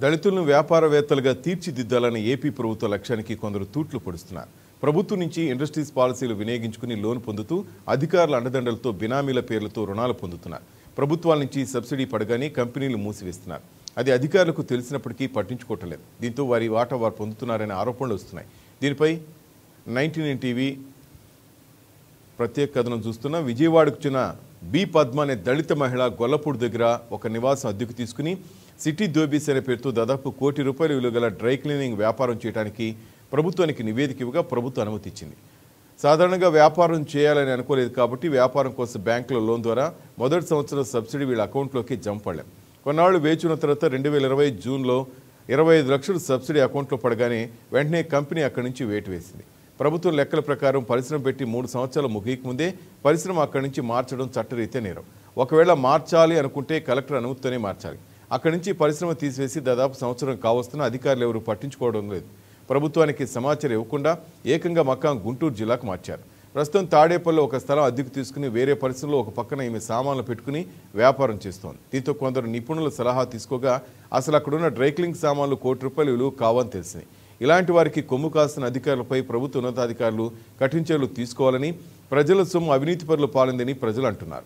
దళితులను వ్యాపారవేత్తలుగా తీర్చిదిద్దాలనే ఏపీ ప్రభుత్వ లక్ష్యానికి కొందరు తూట్లు పొడుస్తున్నారు ప్రభుత్వం నుంచి ఇండస్ట్రీస్ పాలసీలు వినియోగించుకుని లోన్ పొందుతూ అధికారుల అండదండలతో బినామీల పేర్లతో రుణాలు పొందుతున్నారు ప్రభుత్వాల నుంచి సబ్సిడీ పడగానే కంపెనీలు మూసివేస్తున్నారు అది అధికారులకు తెలిసినప్పటికీ పట్టించుకోవట్లేదు దీంతో వారి వాటా వారు పొందుతున్నారనే ఆరోపణలు వస్తున్నాయి దీనిపై నైన్టీ నైన్ టీవీ ప్రత్యేక కథనం చూస్తున్న విజయవాడకు చెందిన బి పద్మ అనే దళిత మహిళ గొల్లపూడి దగ్గర ఒక నివాసం అద్దెకు తీసుకుని సిటీ దోబీస్ అనే పేరుతో దాదాపు కోటి రూపాయల విలువ గల డ్రై క్లీనింగ్ వ్యాపారం చేయడానికి ప్రభుత్వానికి నివేదిక ఇవ్వగా ప్రభుత్వం అనుమతి ఇచ్చింది సాధారణంగా వ్యాపారం చేయాలని అనుకోలేదు కాబట్టి వ్యాపారం కోసం బ్యాంకుల లోన్ ద్వారా మొదటి సంవత్సరం సబ్సిడీ వీళ్ళ అకౌంట్లోకి జంప్ పడలేం కొన్నాళ్ళు వేచిన తర్వాత రెండు వేల ఇరవై జూన్లో ఇరవై ఐదు లక్షలు సబ్సిడీ అకౌంట్లో పడగానే వెంటనే కంపెనీ అక్కడి నుంచి వేటు వేసింది ప్రభుత్వం లెక్కల ప్రకారం పరిశ్రమ పెట్టి మూడు సంవత్సరాలు ముగియక ముందే పరిశ్రమ అక్కడి నుంచి మార్చడం చట్టరీత్యా నేరం ఒకవేళ మార్చాలి అనుకుంటే కలెక్టర్ అనుమతితోనే మార్చాలి అక్కడి నుంచి పరిశ్రమ తీసివేసి దాదాపు సంవత్సరం కావస్తున్న అధికారులు ఎవరు పట్టించుకోవడం లేదు ప్రభుత్వానికి సమాచారం ఇవ్వకుండా ఏకంగా మక్కాం గుంటూరు జిల్లాకు మార్చారు ప్రస్తుతం తాడేపల్లిలో ఒక స్థలం అద్దెకు తీసుకుని వేరే పరిశ్రమలో ఒక పక్కన ఈమె సామాన్లు పెట్టుకుని వ్యాపారం చేస్తోంది దీంతో కొందరు నిపుణుల సలహా తీసుకోగా అసలు అక్కడున్న డ్రైక్లింగ్ సామాన్లు కోటి రూపాయలు విలువ కావని తెలిసింది ఇలాంటి వారికి కొమ్ము కాస్తున్న అధికారులపై ప్రభుత్వ ఉన్నతాధికారులు కఠిన చర్యలు తీసుకోవాలని ప్రజల సొమ్ము అవినీతి పరులు పాలిందని ప్రజలు అంటున్నారు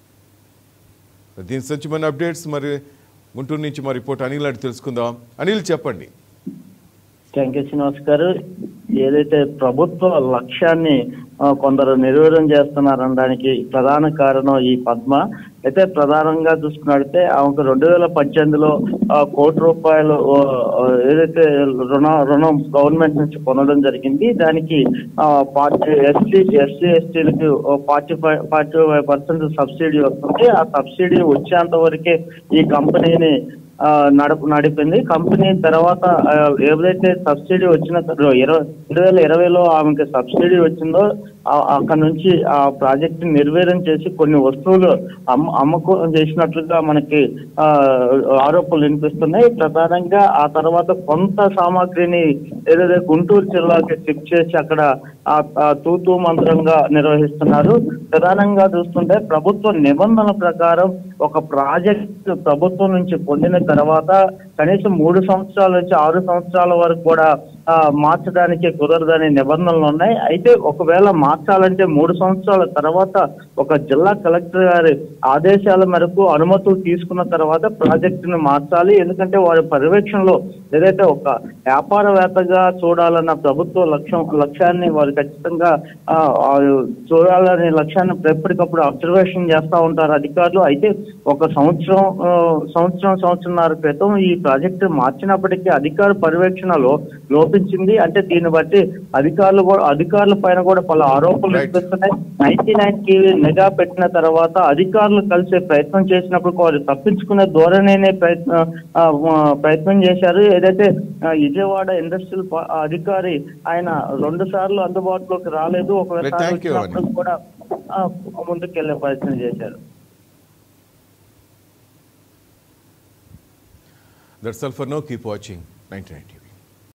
దీని సంచి అప్డేట్స్ మరి గుంటూరు నుంచి మా రిపోర్ట్ అనిల్ అడిగి తెలుసుకుందాం అనిల్ చెప్పండి థ్యాంక్ యూ శ్రీనివాస్ గారు ఏదైతే ప్రభుత్వ లక్ష్యాన్ని ఆ, కొందరు నిర్వీర్యం చేస్తున్నారనడానికి ప్రధాన కారణం ఈ పద్మ అయితే ప్రధానంగా చూసుకున్నట్లయితే ఆమెకు రెండు వేల పద్దెనిమిదిలో ఆ, కోటి రూపాయలు ఆ, ఆ, ఏదైతే రుణ రుణం గవర్నమెంట్ నుంచి పొందడం జరిగింది దానికి పార్టీ ఎస్సీ ఎస్సీ ఎస్టీలకి forty five forty five percent subsidy వస్తుంది ఆ సబ్సిడీ వచ్చేంత వరకే ఈ కంపెనీని ఆ, నడప నడిపింది కంపెనీ తర్వాత ఆ, ఏదైతే సబ్సిడీ వచ్చిన తర్వా- ఇరవై రెండు వేల ఇరవైలో ఆమెకి సబ్సిడీ వచ్చిందో ఆ- అక్కడ నుంచి ఆ ప్రాజెక్ట్ నిర్వీర్యం చేసి కొన్ని వస్తువులు అమ్మ అమ్మకం చేసినట్లుగా మనకి ఆ, ఆరోపణలు వినిపిస్తున్నాయి ప్రధానంగా ఆ తర్వాత కొంత సామాగ్రిని ఏదైతే గుంటూరు జిల్లాకి షిఫ్ట్ చేసి అక్కడ ఆ ఆ తూతూ మంత్రంగా నిర్వహిస్తున్నారు ప్రధానంగా చూస్తుంటే ప్రభుత్వ నిబంధనల ప్రకారం ఒక ప్రాజెక్ట్ ప్రభుత్వం నుంచి పొందిన తర్వాత కనీసం మూడు సంవత్సరాల నుంచి ఆరు సంవత్సరాల వరకు కూడా ఆ, మార్చడానికి కుదరదని నిబంధనలు ఉన్నాయి అయితే ఒకవేళ మార్చాలంటే మూడు సంవత్సరాల తర్వాత ఒక జిల్లా కలెక్టర్ గారి ఆదేశాల మేరకు అనుమతులు తీసుకున్న తర్వాత ప్రాజెక్టును మార్చాలి ఎందుకంటే వారి పర్యవేక్షణలో ఏదైతే ఒక వ్యాపారవేత్తగా చూడాలన్న ప్రభుత్వ లక్ష్యం లక్ష్యాన్ని వారు ఖచ్చితంగా ఆ, ఆ, చూడాలనే లక్ష్యాన్ని ఎప్పటికప్పుడు అబ్జర్వేషన్ చేస్తూ ఉంటారు అధికారులు అయితే ఒక సంవత్సరం ఆ, సంవత్సరం సంవత్సరంన్నర క్రితం ఈ ప్రాజెక్టు మార్చినప్పటికీ అధికార పర్యవేక్షణలో లోపించింది అంటే దీన్ని బట్టి అధికారులు కూడా అధికారుల పైన కూడా పలు ఆరోపణలు Right. వినిపిస్తున్నాయి నైన్టీ నైన్ కి నిఘా పెట్టిన తర్వాత అధికారులు కలిసే ప్రయత్నం చేసినప్పుడు వారు తప్పించుకునే ధోరణినే ప్రయత్నం ఆ, ఆ, ప్రయత్నం చేశారు ఏదైతే ఆ, విజయవాడ ఇండస్ట్రియల్ పా- అధికారి ఆయన రెండు సార్లు అందుబాటులోకి రాలేదు Right, ఒకసారి thank you, వచ్చినప్పుడు కూడా ఆ, ముందుకెళ్లే ప్రయత్నం చేశారు that's all for now keep watching ninety ninety